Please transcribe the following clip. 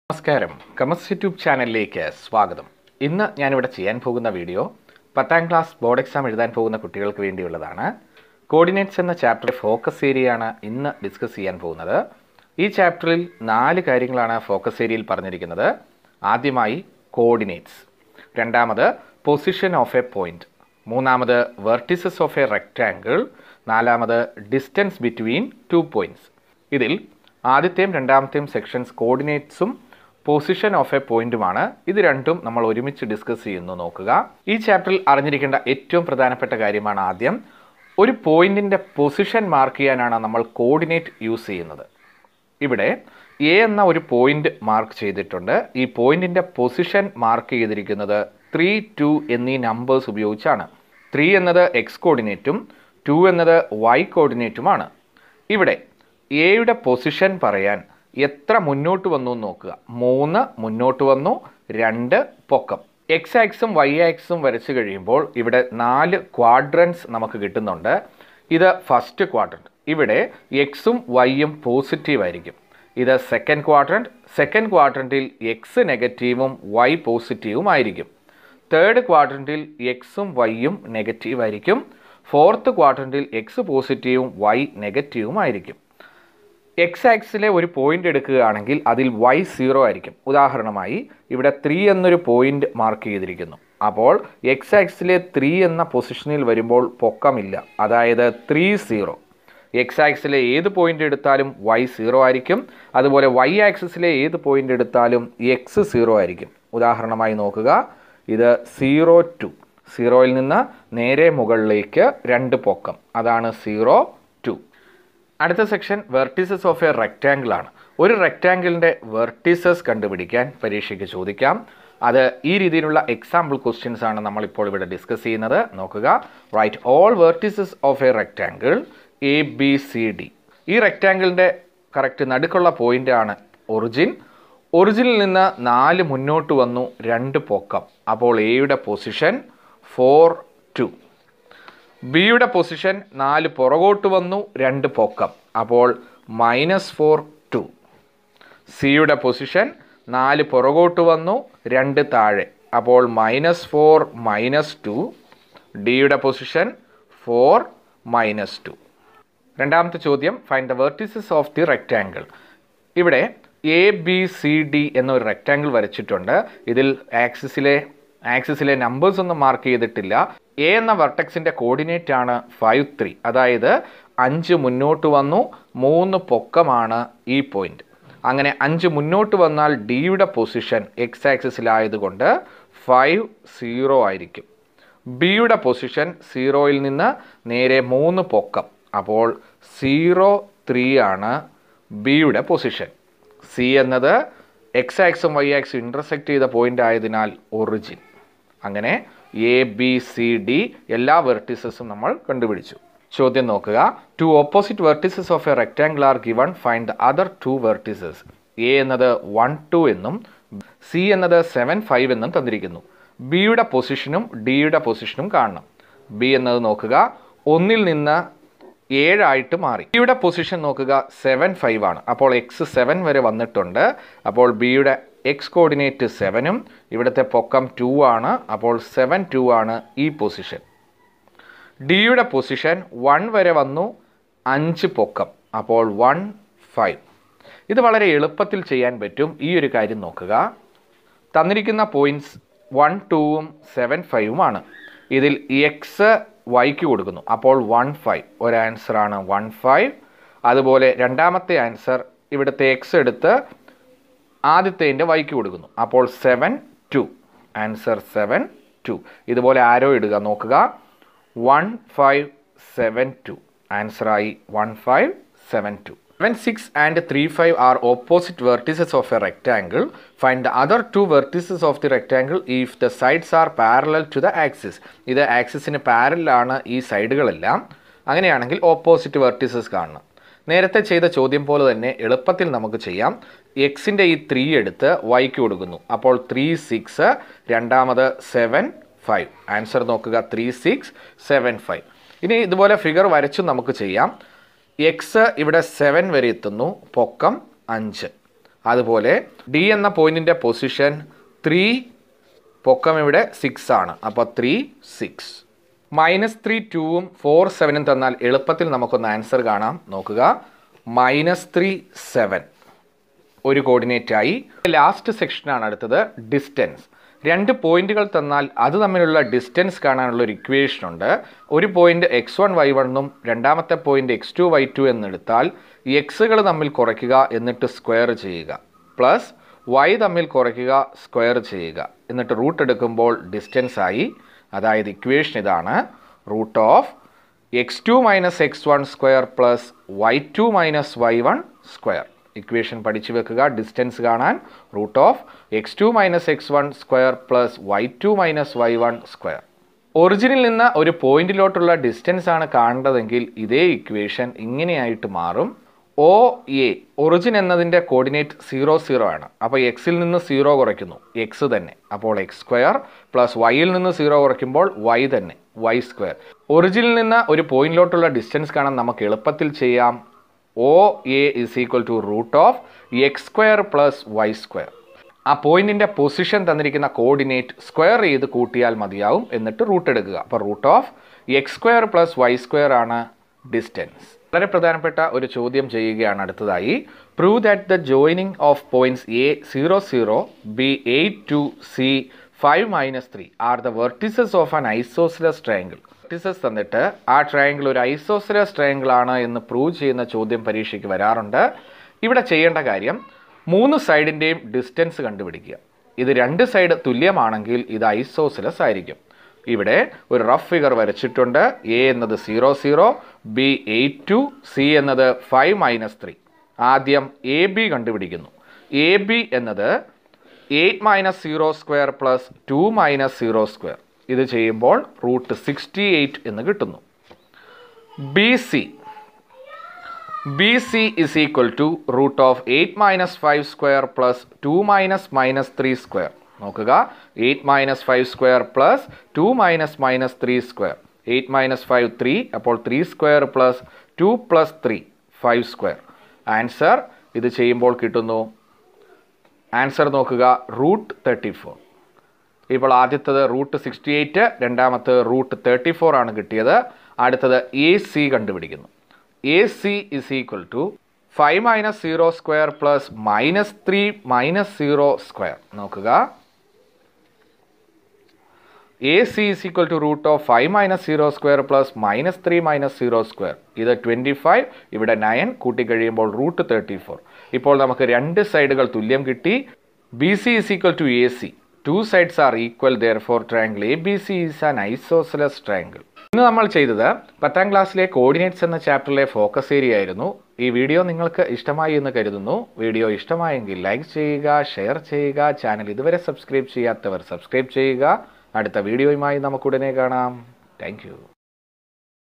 നമസ്കാരം കമസ് യൂട്യൂബ് ചാനലിലേക്ക് സ്വാഗതം ഇന്ന് ഞാനിവിടെ ചെയ്യാൻ പോകുന്ന വീഡിയോ പത്താം ക്ലാസ് ബോർഡ് എക്സാം എഴുതാൻ പോകുന്ന കുട്ടികൾക്ക് വേണ്ടിയുള്ളതാണ് കോർഡിനേറ്റ്സ് എന്ന ചാപ്റ്റർ ഫോക്കസ് ഏരിയയാണ് ഇന്ന് ഡിസ്കസ് ചെയ്യാൻ പോകുന്നത് ഈ ചാപ്റ്ററിൽ നാല് കാര്യങ്ങളാണ് ഫോക്കസ് ഏരിയയിൽ പറഞ്ഞിരിക്കുന്നത് ആദ്യമായി കോർഡിനേറ്റ്സ് രണ്ടാമത് പൊസിഷൻ ഓഫ് എ പോയിന്റ് മൂന്നാമത് വെർട്ടിസസ് ഓഫ് എ റെക്റ്റാങ്കിൾ നാലാമത് ഡിസ്റ്റൻസ് ബിറ്റ്വീൻ ടു പോയിന്റ്സ് ഇതിൽ ആദ്യത്തെയും രണ്ടാമത്തെയും സെക്ഷൻസ് കോർഡിനേറ്റ്സും പൊസിഷൻ ഓഫ് എ പോയിന്റുമാണ് ഇത് രണ്ടും നമ്മൾ ഒരുമിച്ച് ഡിസ്കസ് ചെയ്യുന്നു നോക്കുക ഈ ചാപ്റ്ററിൽ അറിഞ്ഞിരിക്കേണ്ട ഏറ്റവും പ്രധാനപ്പെട്ട കാര്യമാണ് ആദ്യം ഒരു പോയിന്റിന്റെ പൊസിഷൻ മാർക്ക് ചെയ്യാനാണ് നമ്മൾ കോർഡിനേറ്റ് യൂസ് ചെയ്യുന്നത് ഇവിടെ എ എന്ന ഒരു പോയിന്റ് മാർക്ക് ചെയ്തിട്ടുണ്ട് ഈ പോയിന്റിന്റെ പൊസിഷൻ മാർക്ക് ചെയ്തിരിക്കുന്നത് ത്രീ ടു എന്നീ നമ്പേഴ്സ് ഉപയോഗിച്ചാണ് ത്രീ എന്നത് എക്സ് കോർഡിനേറ്റും ടു എന്നത് വൈ കോർഡിനേറ്റുമാണ് ഇവിടെ എയുടെ പൊസിഷൻ പറയാൻ എത്ര മുന്നോട്ട് വന്നു എന്ന് നോക്കുക മൂന്ന് മുന്നോട്ട് വന്നു രണ്ട് പൊക്കം എക്സ് ആക്സും വൈ ആക്സും വരച്ചു കഴിയുമ്പോൾ ഇവിടെ നാല് ക്വാഡ്രൻസ് നമുക്ക് കിട്ടുന്നുണ്ട് ഇത് ഫസ്റ്റ് ക്വാഡ്രൻറ്റ് ഇവിടെ എക്സും വൈയും പോസിറ്റീവ് ആയിരിക്കും ഇത് സെക്കൻഡ് ക്വാഡ്രൻറ്റ് സെക്കൻഡ് ക്വാഡ്രൻറ്റിൽ എക്സ് നെഗറ്റീവും വൈ പോസിറ്റീവും ആയിരിക്കും തേർഡ് ക്വാഡ്രൻറ്റിൽ എക്സും വൈയും നെഗറ്റീവ് ആയിരിക്കും ഫോർത്ത് ക്വാഡ്രൻറ്റിൽ എക്സ് പോസിറ്റീവും വൈ നെഗറ്റീവും ആയിരിക്കും എക്സ് ആക്സിലെ ഒരു പോയിന്റ് എടുക്കുകയാണെങ്കിൽ അതിൽ വൈ സീറോ ആയിരിക്കും ഉദാഹരണമായി ഇവിടെ ത്രീ എന്നൊരു പോയിന്റ് മാർക്ക് ചെയ്തിരിക്കുന്നു അപ്പോൾ എക്സ് ആക്സിലെ ത്രീ എന്ന പൊസിഷനിൽ വരുമ്പോൾ പൊക്കമില്ല അതായത് ത്രീ സീറോ എക്സ് ആക്സിലെ ഏത് പോയിന്റ് എടുത്താലും വൈ സീറോ ആയിരിക്കും അതുപോലെ വൈ ആക്സിസിലെ ഏത് പോയിന്റ് എടുത്താലും എക്സ് സീറോ ആയിരിക്കും ഉദാഹരണമായി നോക്കുക ഇത് സീറോ ടു സീറോയിൽ നിന്ന് നേരെ മുകളിലേക്ക് രണ്ട് പൊക്കം അതാണ് സീറോ ടു അടുത്ത section vertices of a rectangle ആണ് ഒരു റെക്റ്റാങ്കിളിൻ്റെ വെർട്ടിസസ് കണ്ടുപിടിക്കാൻ പരീക്ഷയ്ക്ക് ചോദിക്കാം അത് ഈ രീതിയിലുള്ള എക്സാമ്പിൾ ക്വസ്റ്റ്യൻസ് ആണ് നമ്മളിപ്പോൾ ഇവിടെ ഡിസ്കസ് ചെയ്യുന്നത് നോക്കുക right all vertices of a rectangle a b c d ഈ റെക്റ്റാങ്കിളിൻ്റെ കറക്റ്റ് നടുക്കുള്ള പോയിന്റ് ആണ് ഒറിജിൻ ഒറിജിനിൽ നിന്ന് നാല് മുന്നോട്ട് വന്നു രണ്ട് പൊക്കം അപ്പോൾ എയുടെ പൊസിഷൻ ഫോർ ടു ബിയുടെ പൊസിഷൻ നാല് പുറകോട്ട് വന്നു രണ്ട് പൊക്കം അപ്പോൾ മൈനസ് ഫോർ ടു സിയുടെ പൊസിഷൻ നാല് പുറകോട്ട് വന്നു രണ്ട് താഴെ അപ്പോൾ മൈനസ് ഫോർ മൈനസ് ടു ഡിയുടെ പൊസിഷൻ ഫോർ മൈനസ് ടു രണ്ടാമത്തെ ചോദ്യം find the vertices of the rectangle ഇവിടെ എ ബി സി ഡി എന്നൊരു റെക്റ്റാങ്കിൾ വരച്ചിട്ടുണ്ട് ഇതിൽ ആക്സിസിലെ ആക്സിസിലെ നമ്പേഴ്സ് ഒന്നും മാർക്ക് ചെയ്തിട്ടില്ല എ എന്ന വെർട്ടെക്സിന്റെ കോർഡിനേറ്റ് ആണ് ഫൈവ് ത്രീ അതായത് അഞ്ച് മുന്നോട്ട് വന്നു മൂന്ന് പൊക്കമാണ് ഈ പോയിന്റ് അങ്ങനെ അഞ്ച് മുന്നോട്ട് വന്നാൽ ഡിയുടെ പൊസിഷൻ എക്സ് ആക്സിസിലായതുകൊണ്ട് ഫൈവ് സീറോ ആയിരിക്കും ബിയുടെ പൊസിഷൻ സീറോയിൽ നിന്ന് നേരെ മൂന്ന് പൊക്കം അപ്പോൾ സീറോ ത്രീ ആണ് ബിയുടെ പൊസിഷൻ സി എന്നത് എക്സ് ആക്സും വൈ ആക്സും ഇൻ്റർസെക്റ്റ് ചെയ്ത പോയിന്റ് ആയതിനാൽ ഒറിജിൻ അങ്ങനെ എ ബി സി ഡി എല്ലാ വെർട്ടിസസും നമ്മൾ കണ്ടുപിടിച്ചു ചോദ്യം നോക്കുക two opposite vertices of a rectangle are given find the other two vertices a എന്നത് വൺ ടു എന്നും സി എന്നത് സെവൻ ഫൈവ് എന്നും തന്നിരിക്കുന്നു ബിയുടെ പൊസിഷനും ഡിയുടെ പൊസിഷനും കാണണം ബി എന്നത് നോക്കുക ഒന്നിൽ നിന്ന് ഏഴായിട്ട് മാറി ബിയുടെ പൊസിഷൻ നോക്കുക സെവൻ ഫൈവ് ആണ് അപ്പോൾ എക്സ് സെവൻ വരെ വന്നിട്ടുണ്ട് അപ്പോൾ ബിയുടെ എക്സ് കോർഡിനേറ്റ് സെവനും ഇവിടുത്തെ പൊക്കം ടു ആണ് അപ്പോൾ സെവൻ ടു ആണ് ഈ പൊസിഷൻ ഡിയുടെ പൊസിഷൻ വൺ വരെ വന്നു അഞ്ച് പൊക്കം അപ്പോൾ വൺ ഫൈവ് ഇത് വളരെ എളുപ്പത്തിൽ ചെയ്യാൻ പറ്റും ഈ ഒരു കാര്യം നോക്കുക തന്നിരിക്കുന്ന പോയിന്റ്സ് വൺ ടൂവും സെവൻ ഫൈവുമാണ് ഇതിൽ എക്സ് വൈക്ക് കൊടുക്കുന്നു അപ്പോൾ വൺ ഫൈവ് ഒരു ആൻസറാണ് വൺ ഫൈവ് അതുപോലെ രണ്ടാമത്തെ ആൻസർ ഇവിടുത്തെ എക്സ് എടുത്ത് ആദ്യത്തേൻ്റെ വൈക്ക് കൊടുക്കുന്നു അപ്പോൾ seven two answer seven two ഇതുപോലെ ആരോ ഇടുക നോക്കുക വൺ ഫൈവ് സെവൻ ടു ആൻസറായി one five seven two seven six and three five are opposite vertices of a rectangle find the other two vertices of the rectangle if the sides are parallel to the axis ഇത് ആക്സിസിന് പാരലാണ് ഈ സൈഡുകളെല്ലാം അങ്ങനെയാണെങ്കിൽ opposite vertices കാണണം നേരത്തെ ചെയ്ത ചോദ്യം പോലെ തന്നെ എളുപ്പത്തിൽ നമുക്ക് ചെയ്യാം എക്സിൻ്റെ ഈ ത്രീ എടുത്ത് വൈക്ക് കൊടുക്കുന്നു അപ്പോൾ ത്രീ സിക്സ് രണ്ടാമത് സെവൻ ഫൈവ് ആൻസർ നോക്കുക ത്രീ സിക്സ് സെവൻ ഫൈവ് ഇനി ഇതുപോലെ ഫിഗർ വരച്ചും നമുക്ക് ചെയ്യാം എക്സ് ഇവിടെ സെവൻ വരെ എത്തുന്നു പൊക്കം അഞ്ച് അതുപോലെ ഡി എന്ന പോയിന്റിൻ്റെ പൊസിഷൻ ത്രീ പൊക്കം ഇവിടെ സിക്സ് ആണ് അപ്പോൾ ത്രീ സിക്സ് മൈനസ് ത്രീ ടൂവും ഫോർ സെവനും തന്നാൽ എളുപ്പത്തിൽ നമുക്കൊന്ന് ആൻസർ കാണാം നോക്കുക മൈനസ് ത്രീ സെവൻ ഒരു കോർഡിനേറ്റ് ആയി ലാസ്റ്റ് സെക്ഷനാണ് അടുത്തത് ഡിസ്റ്റൻസ് രണ്ട് പോയിന്റുകൾ തന്നാൽ അത് തമ്മിലുള്ള ഡിസ്റ്റൻസ് കാണാനുള്ള ഒരു ഇക്വേഷൻ ഉണ്ട് ഒരു പോയിന്റ് എക്സ് വൺ വൈ വണ്ണും രണ്ടാമത്തെ point x two y two എന്നെടുത്താൽ എക്സുകൾ തമ്മിൽ കുറയ്ക്കുക എന്നിട്ട് സ്ക്വയർ ചെയ്യുക പ്ലസ് വൈ തമ്മിൽ കുറയ്ക്കുക സ്ക്വയർ ചെയ്യുക എന്നിട്ട് റൂട്ട് എടുക്കുമ്പോൾ ഡിസ്റ്റൻസ് ആയി അതായത് ഇക്വേഷൻ ഇതാണ് root of x two minus x one square plus y two minus y one square equation പഠിച്ചു വെക്കുക ഡിസ്റ്റൻസ് കാണാൻ root of x two minus x one square plus y two minus y one square ഒറിജിനിൽ നിന്ന് ഒരു പോയിന്റിലോട്ടുള്ള distance ആണ് കാണേണ്ടതെങ്കിൽ ഇതേ equation ഇങ്ങനെയായിട്ട് മാറും ഒ എ ഒറിജിൻ എന്നതിൻ്റെ കോർഡിനേറ്റ് സീറോ സീറോ ആണ് അപ്പോൾ എക്സിൽ നിന്ന് സീറോ കുറയ്ക്കുന്നു എക്സ് തന്നെ അപ്പോൾ എക്സ് സ്ക്വയർ പ്ലസ് വൈയിൽ നിന്ന് സീറോ കുറയ്ക്കുമ്പോൾ വൈ തന്നെ വൈ സ്ക്വയർ ഒറിജിനിൽ നിന്ന് ഒരു പോയിന്റിലോട്ടുള്ള ഡിസ്റ്റൻസ് കാണാൻ നമുക്ക് എളുപ്പത്തിൽ ചെയ്യാം o a is equal to root of x square plus y square ആ പോയിന്റിന്റെ പൊസിഷൻ തന്നിരിക്കുന്ന കോർഡിനേറ്റ് സ്ക്വയർ ചെയ്ത് കൂട്ടിയാൽ മതിയാവും എന്നിട്ട് റൂട്ട് എടുക്കുക അപ്പോൾ root of x square plus y square ആണ് ഡിസ്റ്റൻസ് വളരെ പ്രധാനപ്പെട്ട ഒരു ചോദ്യം ചെയ്യുകയാണ് അടുത്തതായി prove that the joining of points a zero zero b eight two c five minus three are the vertices of an isosceles triangle vertices തന്നിട്ട് ആ triangle ഒരു ഐസോസിലസ് ട്രയാങ്കിൾ ആണ് എന്ന് പ്രൂവ് ചെയ്യുന്ന ചോദ്യം പരീക്ഷയ്ക്ക് വരാറുണ്ട് ഇവിടെ ചെയ്യേണ്ട കാര്യം മൂന്ന് സൈഡിൻ്റെയും ഡിസ്റ്റൻസ് കണ്ടുപിടിക്കുക ഇത് രണ്ട് സൈഡ് തുല്യമാണെങ്കിൽ ഇത് ഐസോസിലസ് ആയിരിക്കും ഇവിടെ ഒരു റഫ് ഫിഗർ വരച്ചിട്ടുണ്ട് എ എന്നത് zero zero b eight two c എന്നത് ഫൈവ് മൈനസ് ത്രീ ആദ്യം എ ബി കണ്ടുപിടിക്കുന്നു എ ബി എന്നത് eight minus zero square plus two minus zero square ഇത് ചെയ്യുമ്പോൾ റൂട്ട് സിക്സ്റ്റി എയ്റ്റ് എന്ന് കിട്ടുന്നു b c b c is equal to root of eight minus five square plus two minus minus three square നോക്കുക eight minus five square plus two minus minus three square eight minus five three അപ്പോൾ three square plus two plus three five square answer ഇത് ചെയ്യുമ്പോൾ കിട്ടുന്നു answer നോക്കുക root thirty four ഇപ്പോൾ ആദ്യത്തത് root sixty eight രണ്ടാമത്തത് root thirty four ആണ് കിട്ടിയത് അടുത്തത് എ സി കണ്ടുപിടിക്കുന്നു a c is equal to five minus zero square plus minus three minus zero square നോക്കുക a c is equal to root of five minus zero square plus minus three minus zero square ഇത് twenty five ഇവിടെ nine കൂട്ടിക്കഴിയുമ്പോൾ root thirty four ഇപ്പോൾ നമുക്ക് രണ്ട് സൈഡുകൾ തുല്യം കിട്ടി b c is equal to A c two sides are equal therefore triangle a b c is an isosceles triangle ഇന്ന് നമ്മൾ ചെയ്തത് പത്താം ക്ലാസ്സിലെ കോർഡിനേറ്റ്സ് എന്ന ചാപ്റ്ററിലെ ഫോക്കസ് ഏരിയ ആയിരുന്നു ഈ വീഡിയോ നിങ്ങൾക്ക് ഇഷ്ടമായി എന്ന് കരുതുന്നു വീഡിയോ ഇഷ്ടമായെങ്കിൽ ലൈക്ക് ചെയ്യുക ഷെയർ ചെയ്യുക ചാനൽ ഇതുവരെ സബ്സ്ക്രൈബ് ചെയ്യാത്തവർ സബ്സ്ക്രൈബ് ചെയ്യുക അടുത്ത വീഡിയോയുമായി നമുക്കുടനെ കാണാം താങ്ക്